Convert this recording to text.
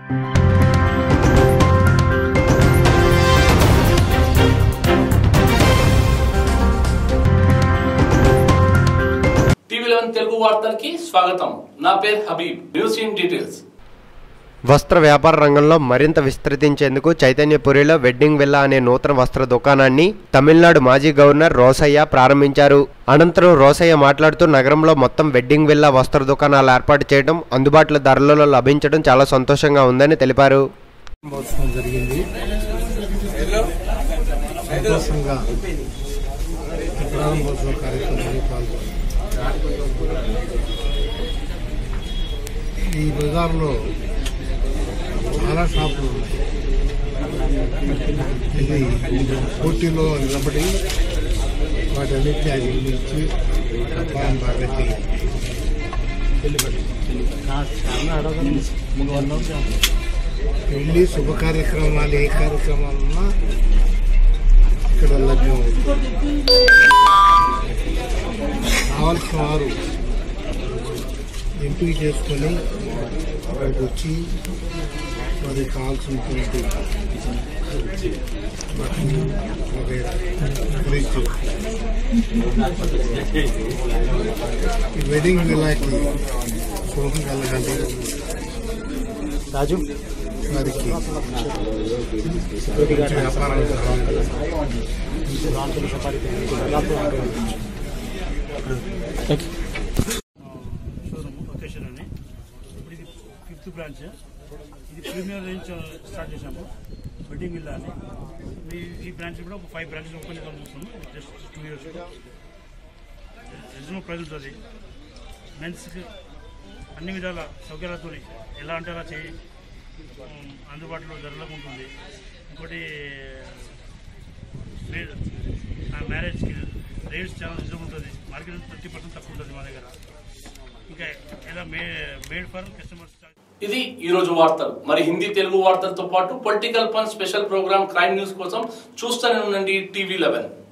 TV eleven Telugu వార్తలకి స్వాగతం నా పేరు హబీబ్ న్యూస్ ఇన్ డీటెయిల్స్ వస్త్ర వ్యాపార రంగంలో మరింత విస్తృతించేందుకు చైతన్యపురిలో వెడ్డింగ్ విల్లా అనే నూతన వస్త్ర దుకాణాన్ని తమిళనాడు మాజీ గవర్నర్ రోసయ్య ప్రారంభించారు అనంతరం రోసయ్య మాట్లాడుతూ నగరంలో మొత్తం వెడ్డింగ్ విల్లా వస్త్ర దుకాణాలు ఏర్పాటు చేయడం అందుబాటులో ధరలలో లభించడం చాలా సంతోషంగా ఉందని తెలిపారు మహోత్సవం జరిగింది సంతోషంగా ఈ ప్రారంభోత్సవ కార్యక్రమంలో పాల్గొన్నారు ఈ బజార్లో చాలా షాపులు ఉన్నాయి ఇది పోటీలో నిలబడి వాటన్నిటిని అధిగమించి వ్యాపారం బాగా చేయాలి పెళ్లి శుభ కార్యక్రమాలు ఏ కార్యక్రమాలున్నా ఇక్కడ లభ్యం అవుతుంది కావలసిన వారు ఎంపిక చేసుకొని అక్కడికి వచ్చి మరి కావాల్సినటువంటి బట్టలు వగైరా ఖరీదు చేసుకోవాలి. ఈ వెడ్డింగ్ విలాకి శుభం కలగాలి రాజు వారికి మంచి వ్యాపారాలు జరగాలి. షోరూమ్ లొకేషన్ అని ఇప్పుడు ఇది ఫిఫ్త్ బ్రాంచ్ ఇది ప్రీమియర్ రేంజ్ స్టార్ట్ చేసాము వెడ్డింగ్ విల్లా అని ఈ- ఈ బ్రాంచ్ కూడా ఒక ఫైవ్ బ్రాంచెస్ ఓపెన్ చేద్దాం చూస్తున్నాము just two years reasonable price ఉంటుంది మెన్స్కి అన్ని విధాల సౌకర్యాలతో ఎలా అంటే అలా చేయి ఉమ్, అందుబాటులో ధరలో ఉంటుంది ఇంకోటి రే- ఆ మ్యారేజ్కి రేట్స్ చాలా రిజనబుల్ ఉంటుంది మార్కెట్ థర్టీ పర్సెంట్ తక్కువ ఉంటుంది మా దగ్గర ఇంకా ఇలా మే మేడ్ ఫర్ కస్టమర్స్ ఇది ఈ రోజు వార్తలు మరి హిందీ తెలుగు వార్తలతో పాటు పొలిటికల్ పన్ స్పెషల్ ప్రోగ్రామ్ క్రైమ్ న్యూస్ కోసం చూస్తూనే ఉండండి టీవీ లెవెన్